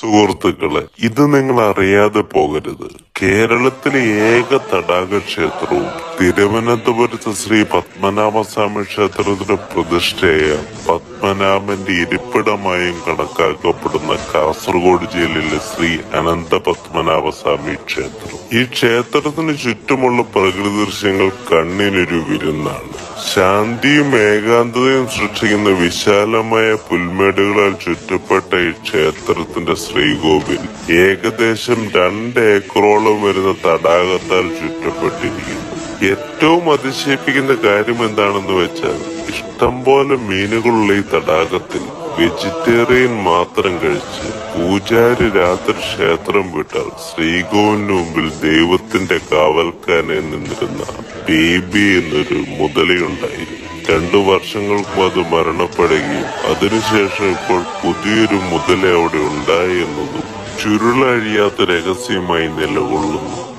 സുഹൃത്തുക്കളെ ഇത് നിങ്ങൾ അറിയാതെ പോകരുത് കേരളത്തിലെ ഏക തടാക ക്ഷേത്രവും തിരുവനന്തപുരത്ത് ശ്രീ പത്മനാഭസ്വാമി ക്ഷേത്രത്തിന്റെ പ്രതിഷ്ഠയായ പത്മനാഭന്റെ ഇരിപ്പിടമായും കണക്കാക്കപ്പെടുന്ന കാസർഗോഡ് ജില്ലയിലെ ശ്രീ അനന്ത പത്മനാഭസ്വാമി ക്ഷേത്രം ഈ ക്ഷേത്രത്തിന് ചുറ്റുമുള്ള പ്രകൃതി ദൃശ്യങ്ങൾ കണ്ണിനൊരു വിരുന്നാണ് ശാന്തിയും ഏകാന്തതയും സൃഷ്ടിക്കുന്ന വിശാലമായ പുൽമേടുകളാൽ ചുറ്റപ്പെട്ട ഈ ക്ഷേത്രത്തിന്റെ ശ്രീകോവിൽ ഏകദേശം രണ്ട് ഏക്കറോളം വരുന്ന തടാകത്താൽ ചുറ്റപ്പെട്ടിരിക്കുന്നു ഏറ്റവും അതിശയിപ്പിക്കുന്ന കാര്യം എന്താണെന്ന് വെച്ചാൽ ഇഷ്ടം പോലെ മീനുകളുള്ള ഈ തടാകത്തിൽ വെജിറ്റേറിയൻ മാത്രം കഴിച്ച് പൂജാരി രാത്രി ക്ഷേത്രം വിട്ടാൽ ശ്രീകോവിന് മുമ്പിൽ ദൈവത്തിന്റെ കാവൽക്കാനെ നിന്നിരുന്ന ബേബി എന്നൊരു മുതലയുണ്ടായിരുന്നു രണ്ടു വർഷങ്ങൾക്ക് അത് മരണപ്പെടുകയും അതിനുശേഷം ഇപ്പോൾ പുതിയൊരു മുതല അവിടെ ഉണ്ടായി എന്നതും ചുരുളഴിയാത്ത രഹസ്യമായി നിലകൊള്ളുന്നു